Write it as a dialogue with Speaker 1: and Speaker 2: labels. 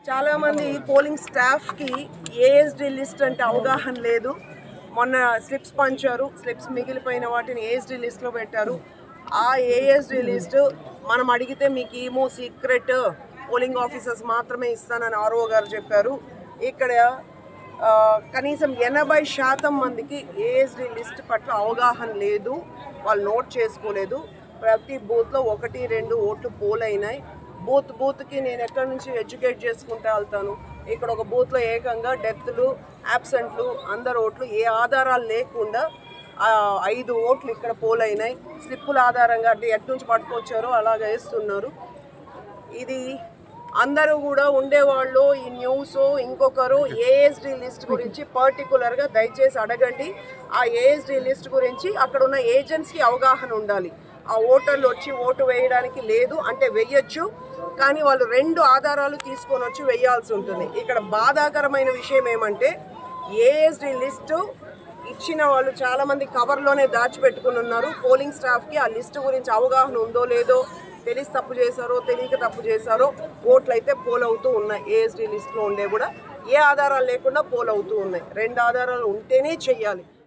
Speaker 1: చాలా మంది polling staff కి ఏఎస్డి లిస్ట్ అంటే అవగాహన లేదు మొన్న స్లిప్స్ పంచారు స్లిప్స్ మిగిలిపోయిన వాటిని ఏఎస్డి లిస్ట్ లో పెట్టారు ఆ ఏఎస్డి లిస్ట్ మనం అడిగితే మీకు ఏమో సీక్రెట్ పోలింగ్ ఆఫీసర్స్ మాత్రమే ఇస్తానని ఆర్ఓ గారు చెప్పారు ఇక్కడ ఆ, కనీసం ఎనభై శాతం మందికి ఏఎస్డి లిస్ట్ పట్ల అవగాహన లేదు వాళ్ళు నోట్ చేసుకోలేదు ప్రతి బూత్లో ఒకటి రెండు ఓట్లు పోల్ అయినాయి బూత్ బూత్కి నేను ఎక్కడి నుంచి ఎడ్యుకేట్ చేసుకుంటూ వెళ్తాను ఇక్కడ ఒక బూత్లో ఏకంగా డెత్లు యాబ్సెంట్లు అందరు ఓట్లు ఏ ఆధారాలు లేకుండా ఆ, ఐదు ఓట్లు ఇక్కడ పోల్ అయినాయి స్లిప్పుల ఆధారంగా అంటే ఎటు నుంచి పట్టుకొచ్చారో అలాగ వేస్తున్నారు ఇది అందరూ కూడా ఉండేవాళ్ళు ఈ న్యూస్ ఇంకొకరు ఏఎస్డి లిస్ట్ గురించి పర్టికులర్గా దయచేసి అడగండి ఆ ఏఎస్డి లిస్ట్ గురించి అక్కడ ఉన్న ఏజెంట్స్కి అవగాహన ఉండాలి ఆ ఓటర్లు వచ్చి ఓటు వేయడానికి లేదు అంటే వెయ్యొచ్చు కానీ వాళ్ళు రెండు ఆధారాలు తీసుకొని వచ్చి వేయాల్సి ఉంటుంది ఇక్కడ బాధాకరమైన విషయం ఏమంటే ఏఎస్డి లిస్టు ఇచ్చిన వాళ్ళు చాలా మంది కవర్లోనే దాచిపెట్టుకుని ఉన్నారు పోలింగ్ స్టాఫ్కి ఆ లిస్టు గురించి అవగాహన ఉందో లేదో తెలిసి తప్పు చేశారో తెలియక తప్పు చేశారో ఓట్లు అయితే పోల్ అవుతూ ఉన్నాయి ఏఎస్డి లిస్ట్లో ఉండే కూడా ఏ ఆధారాలు లేకుండా పోల్ అవుతూ ఉన్నాయి రెండు ఆధారాలు ఉంటేనే చెయ్యాలి